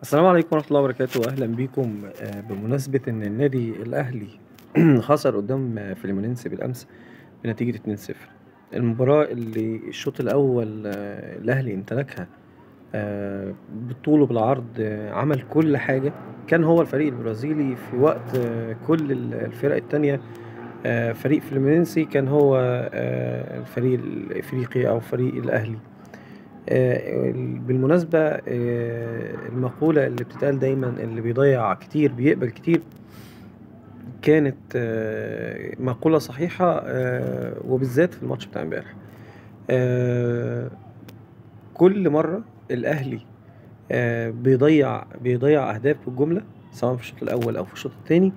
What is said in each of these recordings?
السلام عليكم ورحمة الله وبركاته وأهلا بيكم آه، بمناسبة إن النادي الأهلي خسر قدام فليمونينسي بالأمس بنتيجة 2-0 المباراة اللي الشوط الأول آه، الأهلي امتلكها آه، بالطول وبالعرض آه، عمل كل حاجة كان هو الفريق البرازيلي في وقت آه، كل ال- الفرق التانية آه، فريق فليمونينسي كان هو آه، الفريق الإفريقي أو فريق الأهلي آه، بالمناسبة آه، المقولة اللي بتتقال دايما اللي بيضيع كتير بيقبل كتير كانت آه، مقولة صحيحة آه، وبالذات في الماتش بتاع امبارح آه، كل مرة الأهلي آه، بيضيع بيضيع أهداف بالجملة سواء في الشوط الأول أو في الشوط التاني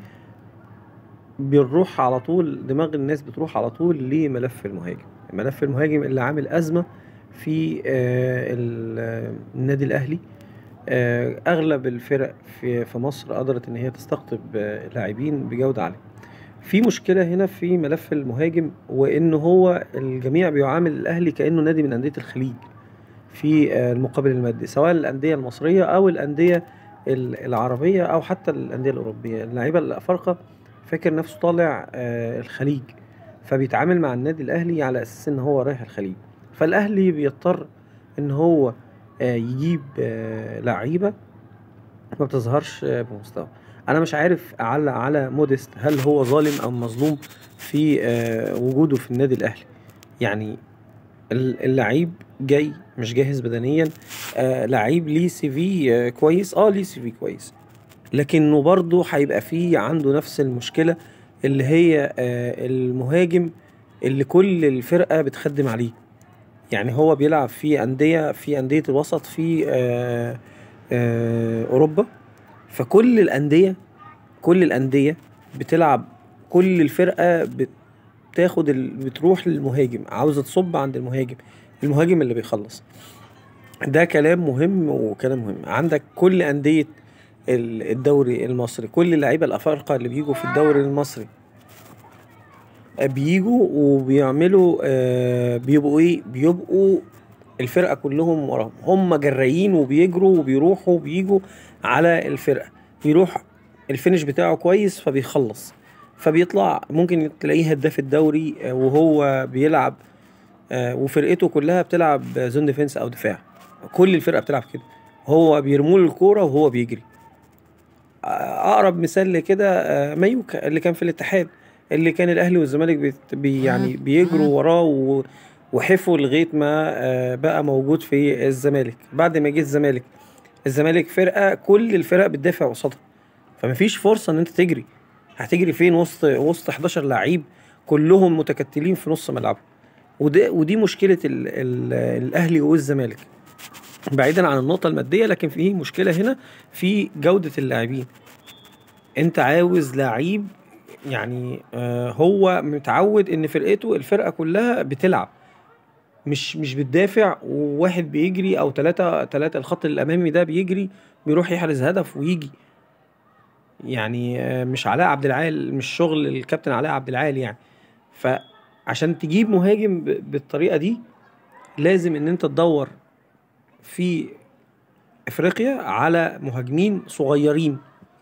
بنروح على طول دماغ الناس بتروح على طول لملف المهاجم ملف المهاجم اللي عامل أزمة في آه، ال- آه، النادي الأهلي آه، أغلب الفرق في في مصر قدرت إن هي تستقطب آه، لاعبين بجودة عالية في مشكلة هنا في ملف المهاجم وإن هو الجميع بيعامل الأهلي كأنه نادي من أندية الخليج في آه، المقابل المادي سواء الأندية المصرية أو الأندية ال- العربية أو حتى الأندية الأوروبية اللعيبة الأفارقة فاكر نفسه طالع آه، الخليج فبيتعامل مع النادي الأهلي على أساس إن هو رايح الخليج فالأهلي بيضطر إن هو آه، يجيب آه، لعيبة ما بتظهرش آه، بمستوى انا مش عارف اعلق على موديست هل هو ظالم او مظلوم في آه، وجوده في النادي الاهلي يعني ال- اللعيب جاي مش جاهز بدنيا آه لعيب ليه سي في آه كويس اه ليه سي في كويس لكنه برضه هيبقى فيه عنده نفس المشكلة اللي هي آه المهاجم اللي كل الفرقة بتخدم عليه يعني هو بيلعب في أندية في أندية الوسط في آه آه أوروبا فكل الأندية كل الأندية بتلعب كل الفرقة بتاخد ال... بتروح للمهاجم عاوزة تصب عند المهاجم المهاجم اللي بيخلص ده كلام مهم وكلام مهم عندك كل أندية ال- الدوري المصري كل اللعيبة الأفارقة اللي بيجوا في الدوري المصري بيجوا وبيعملوا آه بيبقوا ايه بيبقوا الفرقة كلهم وراهم هم جرايين وبيجروا وبيروحوا وبيجوا على الفرقة يروح الفينش بتاعه كويس فبيخلص فبيطلع ممكن تلاقيه هداف الدوري آه، وهو بيلعب آه، وفرقته كلها بتلعب زون ديفense او دفاع كل الفرقة بتلعب كده هو بيرموا له الكورة وهو بيجري اقرب مثال لكده آه، مايوكا اللي كان في الاتحاد اللي كان الاهلي والزمالك بيت- بي يعني بيجروا وراه و- وحفوا لغايه ما آه، بقى موجود في الزمالك بعد ما جه الزمالك الزمالك فرقه كل الفرق بتدافع قصادها فمفيش فرصه ان انت تجري هتجري فين وسط وسط 11 لعيب كلهم متكتلين في نص ملعبه وده ودي مشكله ال ال الاهلي والزمالك بعيدا عن النقطه الماديه لكن في مشكله هنا في جوده اللاعبين انت عاوز لعيب يعني آه هو متعود ان فرقته الفرقه كلها بتلعب مش مش بتدافع وواحد بيجري او ثلاثة ثلاثة الخط الامامي ده بيجري بيروح يحرز هدف ويجي يعني آه مش علاء عبد العال مش شغل الكابتن علاء عبد العال يعني فعشان تجيب مهاجم ب- بالطريقه دي لازم ان انت تدور في افريقيا على مهاجمين صغيرين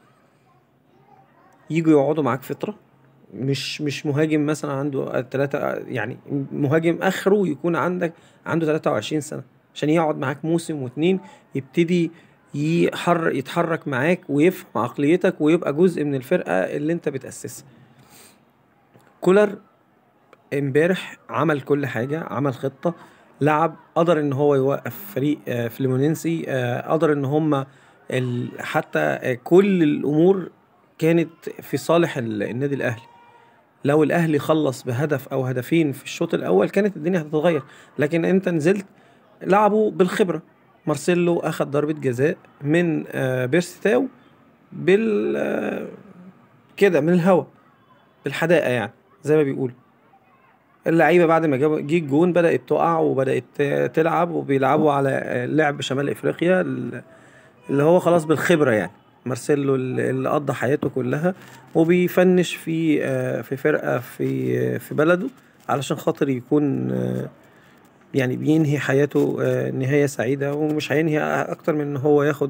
يجوا يقعدوا معاك فترة مش مش مهاجم مثلا عنده تلاتة يعني مهاجم اخره يكون عندك عنده 23 سنة عشان يقعد معاك موسم واتنين يبتدي يحر يتحرك معاك ويفهم عقليتك ويبقى جزء من الفرقة اللي انت بتأسسها كولر امبارح عمل كل حاجة عمل خطة لعب قدر ان هو يوقف فريق آه، فليمونينسي آه، قدر ان هم ال- حتى آه، كل الامور كانت في صالح ال- النادي الاهلي لو الاهلي خلص بهدف او هدفين في الشوط الاول كانت الدنيا هتتغير لكن انت نزلت لعبوا بالخبره مارسيلو اخذ ضربه جزاء من آه، بيرستاو بال آه، كده من الهوا بالحدائق يعني زي ما بيقولوا اللعيبه بعد ما جاب جه الجون بدات تقع وبدات تلعب وبيلعبوا على لعب شمال افريقيا اللي هو خلاص بالخبره يعني مارسيلو اللي قضى حياته كلها وبيفنش في آه، في فرقه في في بلده علشان خاطر يكون آه، يعني بينهي حياته آه، نهايه سعيده ومش هينهي اكتر من ان هو ياخد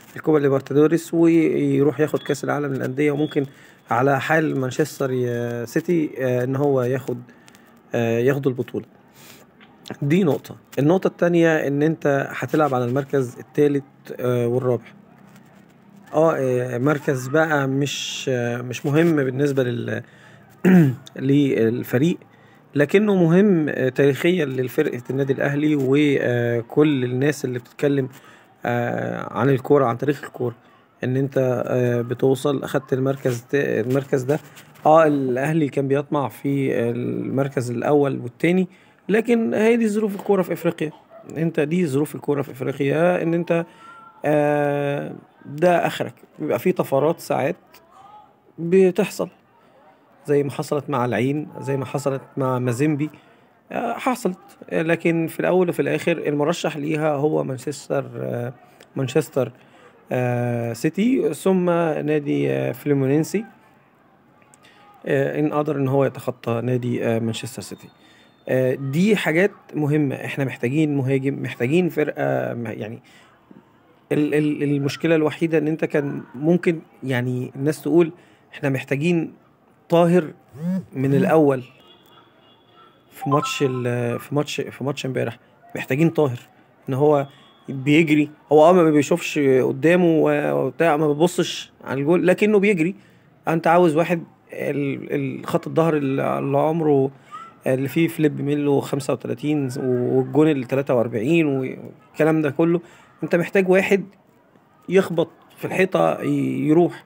الكوبا ليبرتادوريس ويروح ياخد كاس العالم للانديه وممكن على حال مانشستر ي- سيتي آه، ان هو ياخد آه، ياخدوا البطوله دي نقطه النقطه التانية ان انت هتلعب على المركز الثالث والرابع اه آه، مركز بقى مش آه، مش مهم بالنسبه لل للفريق لكنه مهم آه، تاريخيا لفرقة النادي الأهلي وكل الناس اللي بتتكلم آه، عن الكورة عن تاريخ الكورة إن أنت آه، بتوصل أخدت المركز ده المركز ده اه الأهلي كان بيطمع في المركز الأول والتاني لكن هي دي ظروف الكورة في أفريقيا أنت دي ظروف الكورة في أفريقيا إن أنت آه، ده آخرك بيبقى في طفرات ساعات بتحصل زي ما حصلت مع العين زي ما حصلت مع مازيمبي آه، حصلت آه، لكن في الاول وفي الاخر المرشح ليها هو مانشستر آه، مانشستر آه، سيتي ثم نادي آه، فليمونينسي آه، ان قدر ان هو يتخطى نادي آه، مانشستر سيتي آه، دي حاجات مهمة احنا محتاجين مهاجم محتاجين فرقة م- يعني ال- ال- المشكلة الوحيدة ان انت كان ممكن يعني الناس تقول احنا محتاجين طاهر من الاول في ماتش ال- في ماتش في ماتش امبارح محتاجين طاهر ان هو بيجري هو اه ما بيشوفش قدامه و- وبتاع ما بيبصش على الجول لكنه بيجري انت عاوز واحد ال- ال- خط الظهر اللي اللي عمره اللي فيه فليب ميلو 35 والجون ال 43 والكلام ده كله انت محتاج واحد يخبط في الحيطة ي- يروح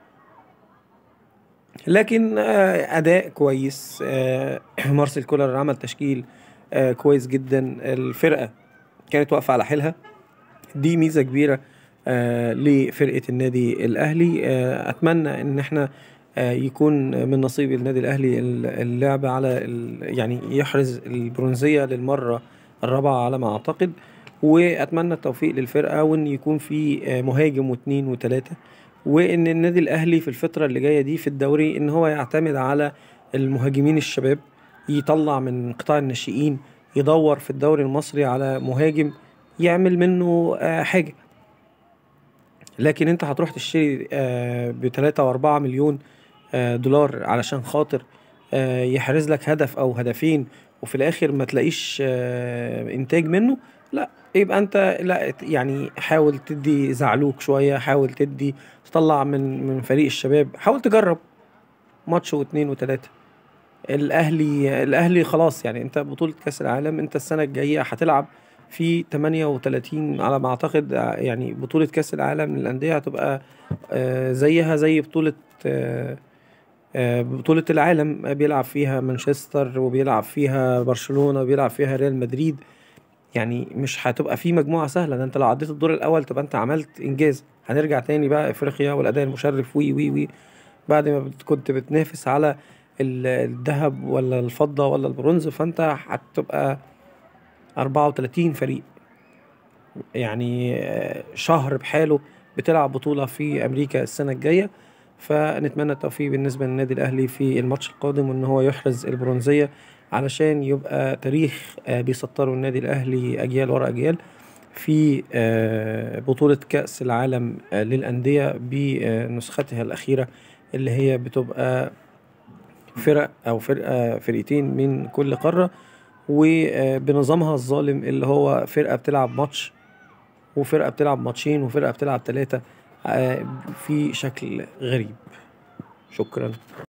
لكن آه، أداء كويس آه، مارسيل كولر عمل تشكيل آه، كويس جدا الفرقة كانت واقفة على حيلها دي ميزة كبيرة آه، لفرقة النادي الأهلي آه، أتمنى إن احنا آه، يكون من نصيب النادي الأهلي ال- اللعب على ال- يعني يحرز البرونزية للمرة الرابعة على ما أعتقد وأتمنى التوفيق للفرقة وإن يكون في آه، مهاجم واثنين وثلاثة وإن النادي الأهلي في الفترة اللي جاية دي في الدوري إن هو يعتمد على المهاجمين الشباب يطلع من قطاع الناشئين يدور في الدوري المصري على مهاجم يعمل منه آه، حاجة لكن انت هتروح تشتري بتلاتة واربعة مليون آه، دولار علشان خاطر آه، يحرز لك هدف او هدفين وفي الاخر ما تلاقيش آه، انتاج منه لا يبقى انت لا يعني حاول تدي زعلوك شوية حاول تدي تطلع من من فريق الشباب حاول تجرب ماتش واثنين وثلاثة الاهلي الاهلي خلاص يعني انت بطولة كاس العالم انت السنة الجاية هتلعب في 38 على ما اعتقد آه، يعني بطولة كاس العالم للأندية هتبقى آه، زيها زي بطولة آه، آه، بطولة العالم بيلعب فيها مانشستر وبيلعب فيها برشلونة وبيلعب فيها ريال مدريد يعني مش هتبقى في مجموعة سهلة ده انت لو عديت الدور الأول تبقى انت عملت إنجاز هنرجع تاني بقى أفريقيا والأداء المشرف وي وي وي بعد ما بت- كنت بتنافس على ال- الذهب ولا الفضة ولا البرونز فانت هتبقى 34 فريق يعني آه، شهر بحاله بتلعب بطولة في أمريكا السنة الجاية فنتمنى التوفيق بالنسبة للنادي الأهلي في الماتش القادم وإن هو يحرز البرونزية علشان يبقى تاريخ آه، بيسطره النادي الأهلي أجيال ورا أجيال في آه، بطولة كأس العالم آه، للأندية بنسختها الأخيرة اللي هي بتبقى فرق أو فرقة فرقتين من كل قارة وبنظامها الظالم اللي هو فرقة بتلعب ماتش وفرقة بتلعب ماتشين وفرقة بتلعب ثلاثة في شكل غريب شكرا